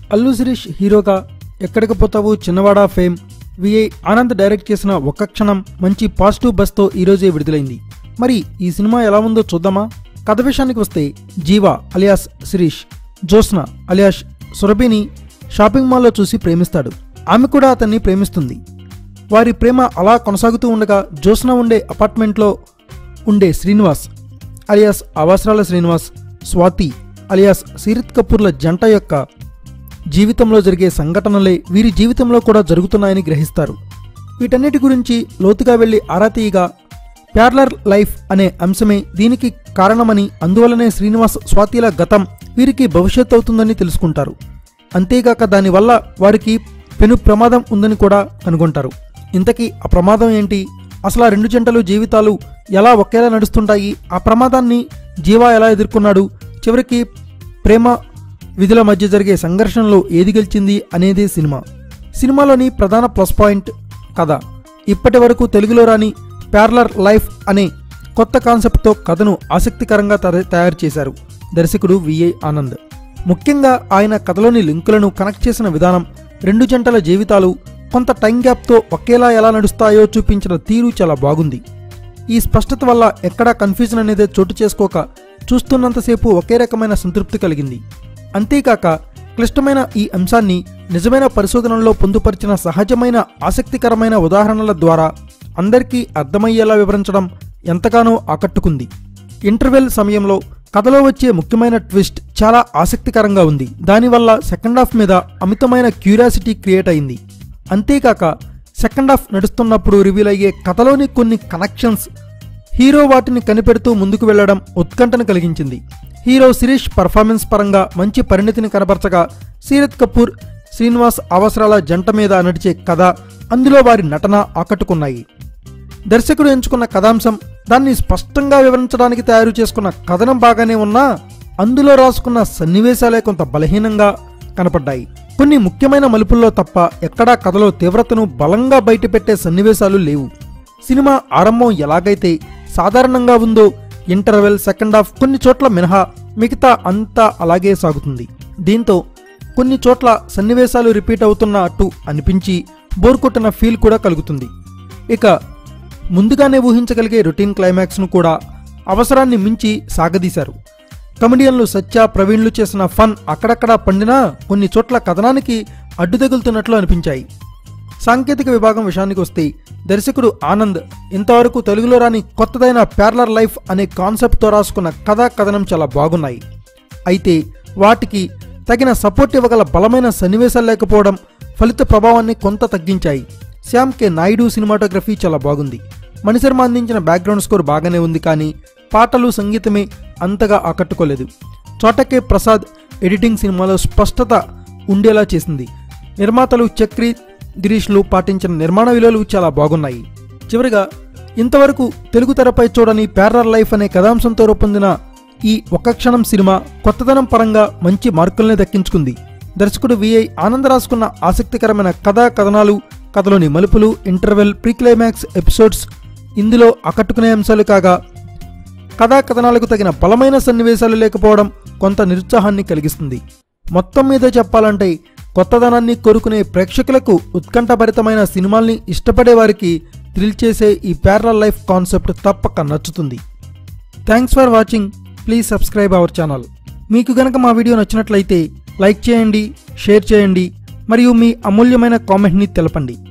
అల్లు శిరీష్ హీరోగా Ekkadiki Pothavu Chinnavada fame VI Anand direct చేసిన ఒక్క క్షణం మంచి పాజిటివ్ బస్తో ఈరోజే విడుదలైంది మరి ఈ సినిమా ఎలా ఉందో చూద్దామా కథ విషయానికి వస్తే జీవా అలియాస్ శిరీష్ జోస్న అలియాస్ సురభిని షాపింగ్ మాల్లో చూసి ప్రేమిస్తాడు ఆమె కూడా అతన్ని ప్రేమిస్తుంది వారి ప్రేమ అలా కొనసాగుతూ ఉండగా జోస్న ఉండే అపార్ట్మెంట్లో ఉండే శ్రీనివాస్ అలియాస్ అవాసరాల శ్రీనివాస్ స్వాతి అలియాస్ సీరత్ కపూర్ల జంట యొక్క జీవితంలో జరిగే సంఘటనలే వీరి జీవితంలో కూడా జరుగుతున్నాయని గ్రహిస్తారు వీటన్నిటి గురించి లోతుగా వెళ్లి ఆరా తీయగా ప్యార్లర్ లైఫ్ అనే అంశమే దీనికి కారణమని అందువల్లనే శ్రీనివాస్ స్వాతిల గతం వీరికి భవిష్యత్ అవుతుందని తెలుసుకుంటారు అంతేగాక దానివల్ల వారికి పెను ప్రమాదం ఉందని కూడా కనుగొంటారు ఇంతకీ ఆ ప్రమాదం ఏంటి అసలు ఆ రెండు జంటలు జీవితాలు ఎలా ఒకేలా నడుస్తుంటాయి ఆ ప్రమాదాన్ని జీవా ఎలా ఎదుర్కొన్నాడు చివరికి ప్రేమ విధుల మధ్య జరిగే సంఘర్షణలో ఏది గెలిచింది అనేది సినిమా సినిమాలోని ప్రధాన ప్లస్ పాయింట్ కథ ఇప్పటి వరకు తెలుగులో రాని ప్యారలర్ లైఫ్ అనే కొత్త కాన్సెప్ట్తో కథను ఆసక్తికరంగా తర- తయారు చేశారు దర్శకుడు విఐ ఆనంద్ ముఖ్యంగా ఆయన కథలోని లింకులను కనెక్ట్ చేసిన విధానం రెండు జంటల జీవితాలు కొంత టైం గ్యాప్తో ఒకేలా ఎలా నడుస్తాయో చూపించిన తీరు చాలా బాగుంది ఈ స్పష్టత వల్ల ఎక్కడా కన్ఫ్యూజన్ అనేది చోటు చేసుకోక చూస్తున్నంతసేపు ఒకే రకమైన సంతృప్తి కలిగింది అంతేకాక క్లిష్టమైన ఈ అంశాన్ని నిజమైన పరిశోధనలో పొందుపరిచిన సహజమైన ఆసక్తికరమైన ఉదాహరణల ద్వారా అందరికీ అర్థమయ్యేలా వివరించడం ఎంతగానో ఆకట్టుకుంది ఇంటర్వెల్ సమయంలో కథలో వచ్చే ముఖ్యమైన ట్విస్ట్ చాలా ఆసక్తికరంగా ఉంది దానివల్ల సెకండ్ హాఫ్ మీద అమితమైన క్యూరియాసిటీ క్రియేట్ అయింది అంతేకాక సెకండ్ హాఫ్ నడుస్తున్నప్పుడు రివీల్ అయ్యే కథలోని కొన్ని కనెక్షన్స్ హీరో వాటిని కనిపెడుతూ ముందుకు వెళ్లడం ఉత్కంఠను కలిగించింది హీరో శిరీష్ పర్ఫార్మెన్స్ పరంగా మంచి పరిణతిని కనబరచగా సీరత్ కపూర్ శ్రీనివాస్ అవసరాల జంట మీద నడిచే కథ అందులో వారి నటన ఆకట్టుకున్నాయి దర్శకుడు ఎంచుకున్న కథాంశం దాన్ని స్పష్టంగా వివరించడానికి తయారు చేసుకున్న కథనం బాగానే ఉన్నా అందులో రాసుకున్న సన్నివేశాలే కొంత బలహీనంగా కనపడ్డాయి కొన్ని ముఖ్యమైన మలుపుల్లో తప్ప ఎక్కడా కథలో తీవ్రతను బలంగా బయటపెట్టే సన్నివేశాలు లేవు సినిమా ఆరంభం ఎలాగైతే సాధారణంగా ఉందో ఇంటర్వెల్ సెకండ్ హాఫ్ కొన్ని చోట్ల మినహా మిగతా అంతా అలాగే సాగుతుంది దీంతో కొన్ని చోట్ల సన్నివేశాలు రిపీట్ అవుతున్నట్టు అనిపించి బోర్ కొట్టిన ఫీల్ కూడా కలుగుతుంది ఇక ముందుగానే ఊహించగలిగే రొటీన్ క్లైమాక్స్ను కూడా అవసరాన్ని మించి సాగదీశారు కమెడియన్లు సత్య ప్రవీణ్లు చేసిన ఫన్ అక్కడక్కడా పండినా కొన్ని చోట్ల కథనానికి అడ్డు తగులుతున్నట్లు అనిపించాయి సాంకేతిక విభాగం విషయానికి వస్తే దర్శకుడు ఆనంద్ ఇంతవరకు తెలుగులో రాని కొత్తదైన ప్యారలర్ లైఫ్ అనే కాన్సెప్ట్తో రాసుకున్న కథా కథనం చాలా బాగున్నాయి అయితే వాటికి తగిన సపోర్ట్ ఇవ్వగల బలమైన సన్నివేశాలు లేకపోవడం ఫలిత ప్రభావాన్ని కొంత తగ్గించాయి శ్యామ్ కే నాయుడు సినిమాటోగ్రఫీ చాలా బాగుంది మణిశర్మ అందించిన బ్యాక్గ్రౌండ్ స్కోర్ బాగానే ఉంది కానీ పాటలు సంగీతమే అంతగా ఆకట్టుకోలేదు చోటకే ప్రసాద్ ఎడిటింగ్ సినిమాలో స్పష్టత ఉండేలా చేసింది నిర్మాతలు చక్రి గిరీష్లు పాటించిన నిర్మాణ విలువలు చాలా బాగున్నాయి చివరిగా ఇంతవరకు తెలుగు తెరపై చూడని ప్యారలర్ లైఫ్ అనే కథాంశంతో రూపొందిన ఈ ఒక్క క్షణం సినిమా కొత్తదనం పరంగా మంచి మార్కుల్ని దక్కించుకుంది దర్శకుడు విఐ ఆనంద్ రాసుకున్న ఆసక్తికరమైన కథా కథనాలు కథలోని మలుపులు ఇంటర్వెల్ ప్రీక్లైమాక్స్ ఎపిసోడ్స్ ఇందులో ఆకట్టుకునే అంశాలు కాగా కథా కథనాలకు తగిన బలమైన సన్నివేశాలు లేకపోవడం కొంత నిరుత్సాహాన్ని కలిగిస్తుంది మొత్తం మీద చెప్పాలంటే కొత్తదనాన్ని కోరుకునే ప్రేక్షకులకు ఉత్కంఠభరితమైన సినిమాల్ని ఇష్టపడే వారికి థ్రిల్ చేసే ఈ ప్యారలల్ లైఫ్ కాన్సెప్ట్ తప్పక నచ్చుతుంది thanks for watching please subscribe our channel మీకు గనక మా వీడియో నచ్చినట్లయితే లైక్ చేయండి షేర్ చేయండి మరియు మీ అమూల్యమైన కామెంట్ని తెలపండి